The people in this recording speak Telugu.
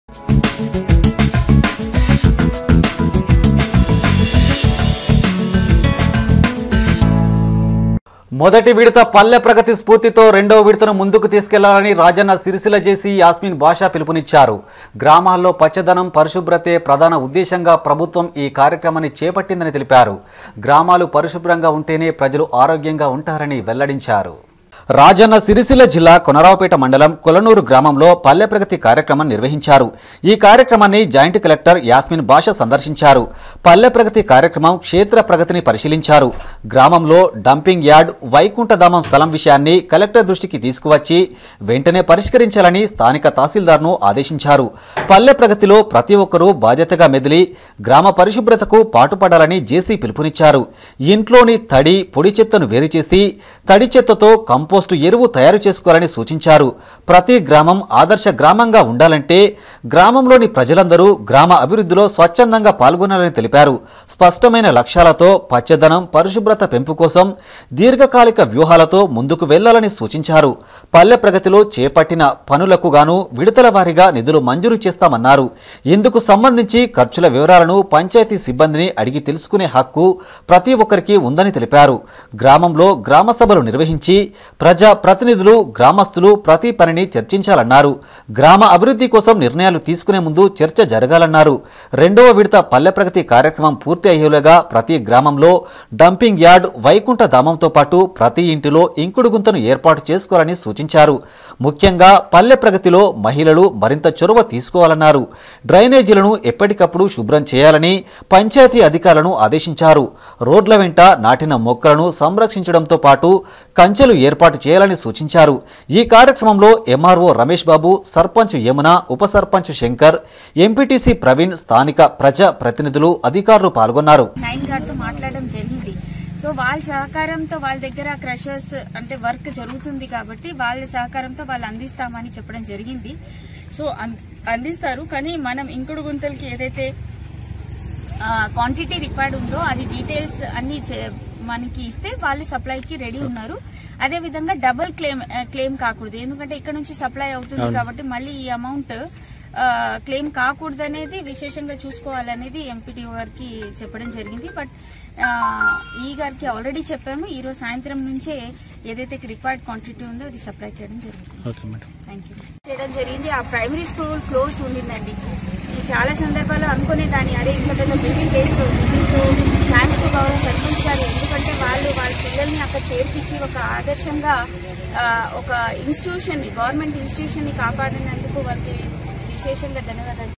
మొదటి విడత పల్లె ప్రగతి స్ఫూర్తితో రెండో విడతను ముందుకు తీసుకెళ్లాలని రాజన్న సిరిసిల్ల జేసీ యాస్మిన్ భాషా పిలుపునిచ్చారు గ్రామాల్లో పచ్చదనం పరిశుభ్రతే ప్రధాన ఉద్దేశంగా ప్రభుత్వం ఈ కార్యక్రమాన్ని చేపట్టిందని తెలిపారు గ్రామాలు పరిశుభ్రంగా ఉంటేనే ప్రజలు ఆరోగ్యంగా ఉంటారని వెల్లడించారు రాజన్న సిరిసిల్ల జిల్లా కొనరావుపేట మండలం కొలనూరు గ్రామంలో పల్లె ప్రగతి కార్యక్రమం నిర్వహించారు ఈ కార్యక్రమాన్ని జాయింట్ కలెక్టర్ యాస్మిన్ భాష సందర్శించారు పల్లె ప్రగతి కార్యక్రమం క్షేత్ర ప్రగతిని పరిశీలించారు గ్రామంలో డంపింగ్ యార్డ్ వైకుంఠధామం స్థలం విషయాన్ని కలెక్టర్ దృష్టికి తీసుకువచ్చి వెంటనే పరిష్కరించాలని స్థానిక తహసీల్దార్ను ఆదేశించారు పల్లె ప్రగతిలో ప్రతి ఒక్కరూ బాధ్యతగా మెదిలి గ్రామ పరిశుభ్రతకు పాటుపడాలని జేసీ పిలుపునిచ్చారు ఇంట్లోని తడి పొడి చెత్తను వేరు చేసి తడి చెత్తతో కంపోస్టు ఎరువు తయారు చేసుకోవాలని సూచించారు ప్రతి గ్రామం ఆదర్శ గ్రామంగా ఉండాలంటే గ్రామంలోని ప్రజలందరూ గ్రామ అభివృద్ధిలో స్వచ్ఛందంగా పాల్గొనాలని తెలిపారు స్పష్టమైన లక్ష్యాలతో పచ్చదనం పరిశుభ్రత పెంపు కోసం దీర్ఘకాలిక వ్యూహాలతో ముందుకు వెళ్లాలని సూచించారు పల్లె ప్రగతిలో చేపట్టిన పనులకు గాను విడతల వారీగా నిధులు మంజూరు చేస్తామన్నారు ఇందుకు సంబంధించి ఖర్చుల వివరాలను పంచాయతీ సిబ్బందిని అడిగి తెలుసుకునే హక్కు ప్రతి ఒక్కరికి ఉందని తెలిపారు గ్రామంలో గ్రామ సభలు నిర్వహించి ప్రజా ప్రతినిధులు గ్రామస్తులు ప్రతి పనిని చర్చించాలన్నారు గ్రామ అభివృద్ధి కోసం నిర్ణయాలు తీసుకునే ముందు చర్చ జరగాలన్నారు రెండవ విడత పల్లె ప్రగతి కార్యక్రమం పూర్తి అయ్యేలాగా ప్రతి గ్రామంలో డంపింగ్ యార్డ్ వైకుంఠ ధామంతో పాటు ప్రతి ఇంటిలో ఇంకుడు గుంతను ఏర్పాటు చేసుకోవాలని సూచించారు ముఖ్యంగా పల్లె ప్రగతిలో మహిళలు మరింత చొరవ తీసుకోవాలన్నారు డ్రైనేజీలను ఎప్పటికప్పుడు శుభ్రం చేయాలని పంచాయతీ అధికారులను ఆదేశించారు రోడ్ల వెంట నాటిన మొక్కలను సంరక్షించడంతో పాటు కంచెలు ఏర్పాటు చేయాలని సూచించారు ఈ కార్యక్రమంలో ఎంఆర్ఓ రమేష్ బాబు సర్పంచ్ యమున ఉప సర్పంచ్ శంకర్ ఎంపీటీసీ ప్రవీణ్ స్థానిక ప్రజా ప్రతినిధులు అధికారులు పాల్గొన్నారు నైన్ గారితో మాట్లాడడం జరిగింది సో వాళ్ళ సహకారంతో వాళ్ళ దగ్గర క్రషర్స్ అంటే వర్క్ జరుగుతుంది కాబట్టి వాళ్ళ సహకారంతో వాళ్ళు అందిస్తామని చెప్పడం జరిగింది సో అం- అందిస్తారు కానీ మనం ఇంకుడు గుంతలకి ఏదైతే క్వాంటిటీ రిక్వైర్డ్ ఉందో అది డీటెయిల్స్ అన్ని చే- మనకి ఇస్తే వాళ్ళు సప్లైకి రెడీ ఉన్నారు అదే విధంగా డబుల్ క్లెయిమ్ క్లెయిమ్ కాకూడదు ఎందుకంటే ఇక్కడ నుంచి సప్లై అవుతుంది కాబట్టి మళ్ళీ ఈ అమౌంట్ క్లెయిమ్ కాకూడదు అనేది విశేషంగా చూసుకోవాలనేది ఎంపీటీ గారికి చెప్పడం జరిగింది బట్ ఈ గారికి ఆల్రెడీ చెప్పాము ఈ రోజు సాయంత్రం నుంచే ఏదైతే రిక్వైర్డ్ క్వాంటిటీ ఉందో అది సప్లై చేయడం జరుగుతుంది ఓకే మేడం థ్యాంక్ యూ చేయడం జరిగింది ఆ ప్రైమరీ స్కూల్ క్లోజ్డ్ ఉండిందండి నేను చాలా సందర్భాల్లో అనుకునేదాన్ని అరే ఇంత పెద్ద బిల్డింగ్ వేస్ట్ అవుతుంది సో థ్యాంక్స్ టు గౌరవ సర్పంచ్ గారు ఎందుకంటే వాళ్ళు వాళ్ళ పిల్లల్ని అక్కడ చేర్పించి ఒక ఆదర్శంగా ఆ, ఒక ఇన్స్టిట్యూషన్ గవర్నమెంట్ ఇన్స్టిట్యూషన్ ని కాపాడినందుకు వాళ్ళకి విశేషంగా ధన్యవాదాలు